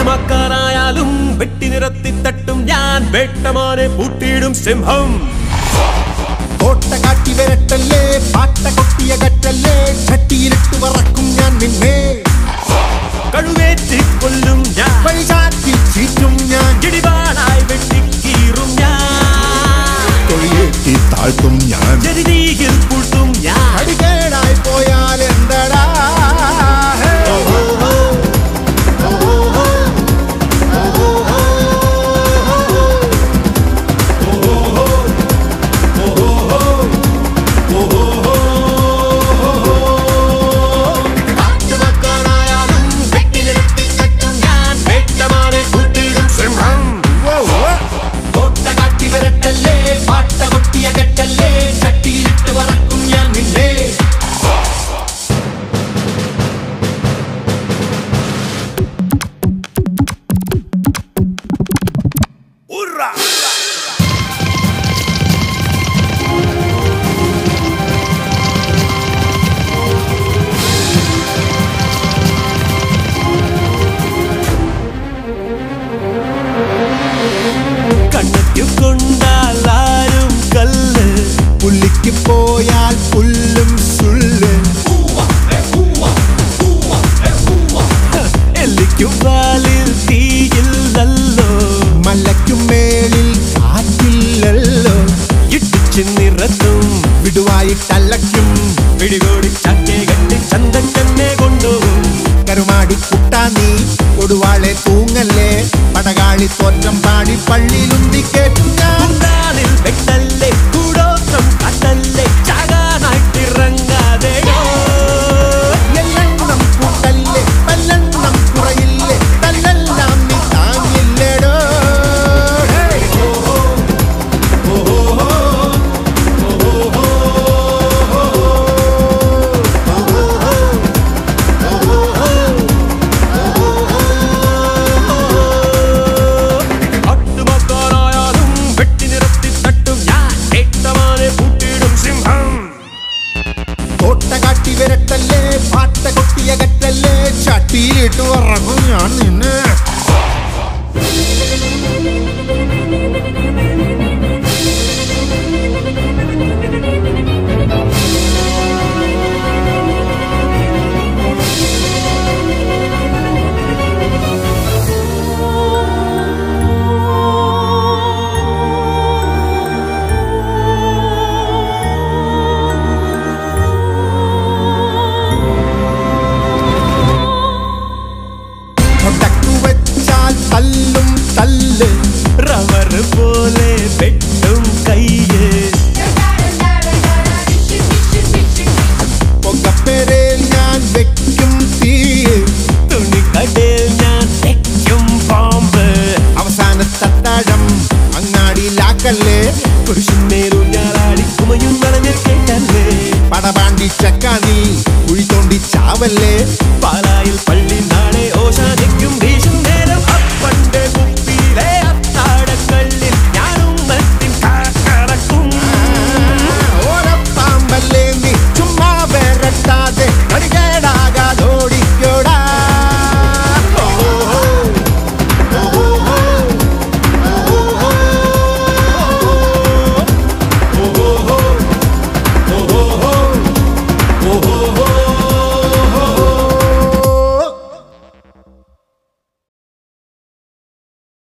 കാട്ടുമക്കാരായാലും വെട്ടി നിരത്തി തട്ടും ഞാൻ വേട്ടമാനെ പൂട്ടിയിടും സിംഹം കോട്ട കാട്ടി വരട്ടല്ലേ പാട്ട കൊട്ടിയ കറ്റല്ലേ ചട്ടിയിലിട്ട് വറക്കും ഞാൻ നിന്നെ കഴുവേറ്റി കൊല്ലും ഞാൻ വഴിചാറ്റി ചീറ്റും ഞാൻ ഇടിവാളായി വെട്ടിക്കീറും ഞാൻ തൊഴിയേറ്റി താഴ്ത്തും ഞാൻ ജരിതീയിൽ പൂട്ടും ഞാൻ അടികേടായി പോയാൽ എന്തടാ ഹേ. കാട്ടുമക്കാരായാലും വെട്ടി നിരത്തി തട്ടും ഞാൻ വേട്ടമാനെ പൂട്ടിയിടും സിംഹം ഓ, ഓ. കോട്ട കാട്ടി വരട്ടല്ലേ പാട്ട കൊട്ടിയ കെട്ടല്ലേ ചട്ടിയിലിട്ട് വറക്കും ഞാൻ നിന്നെ കണ്ണയ്ക്കു കൊണ്ടാലാരും കല്ല് പുള്ളിക്ക് പോയാൽ പുല്ലും സുള്ള് എല്ലിക്കും വാലിൽ തീയില്ലല്ലോ മലയ്ക്കും മേളിൽ കാറ്റില്ലല്ലോ ഇട്ടിച്ച് നിറത്തും വിടുവായിട്ടല്ലയ്ക്കും പിടികൂടി ചക്കേ കെട്ടി ചന്തക്കന്നെ കൊണ്ടുപോകും കരുമാടി കുട്ടാ നീ കൊടുവാളെ തൂങ്ങല്ലേ പടകാളി തോറ്റം പാടി പള്ളിയിലുന്തി കേട്ടും ഞാൻ കുണ്ടാനിൽ വെട്ടല്ലേ കൂടോത്രം കട്ടല്ലേ ചാകാനായിട്ടിറങ്ങാതെയോ എല്ലെണ്ണം കൂട്ടല്ലേ പല്ലെണ്ണം കുറയില്ലേ തല്ലെല്ലാം നീ താങ്ങില്ലേടോ ഹേയ്. ഒട്ടുമക്കാരായാലും വെട്ടി നിരത്തി തട്ടും ഞാൻ ഏറ്റമാനെ പൂട്ടിയിടും സിംഹം കോട്ട കാട്ടി വരട്ടല്ലേ പാട്ട കൊട്ടിയ കറ്റല്ലേ ചട്ടിയിലിട്ട് ഉറങ്ങും ഞാൻ നിന്നെ കൊടക്കു വെച്ചാൽ തല്ലും തല്ല് റവർ പോലെ വെട്ടും കയ്യേ